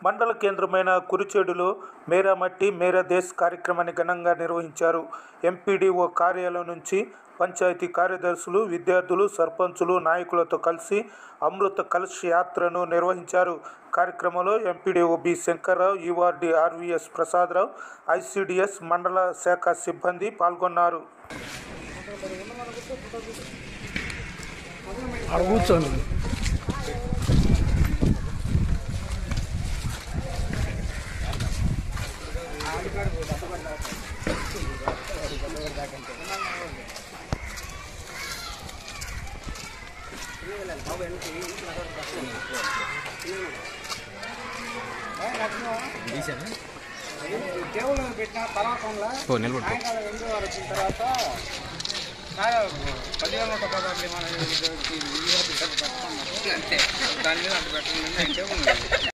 మండల కేంద్రమైన కురిచేడులో మేరా మట్టి మేరా దేశ్ కార్యక్రమాన్ని ఘనంగా నిర్వహించారు ఎంపీడీఓ కార్యాలయం నుంచి పంచాయతీ కార్యదర్శులు విద్యార్థులు సర్పంచులు నాయకులతో కలిసి అమృత కలశ్ యాత్రను నిర్వహించారు కార్యక్రమంలో ఎంపీడీఓ బి శంకర్రావు ఈవార్డి ఆర్వీఎస్ ప్రసాదరావు ఐసిడిఎస్ మండల శాఖ సిబ్బంది పాల్గొన్నారు ఆడ కూర్చోండి దేవుళ్ళు పెట్టిన పర్వతంలో సాయంకాలం ఎనిమిది వారు వచ్చిన తర్వాత కాయ పదివేల నూట పదార్థాలు ఏమైనా అంతే దాని మీద అంత పెట్టండి దేవుళ్ళు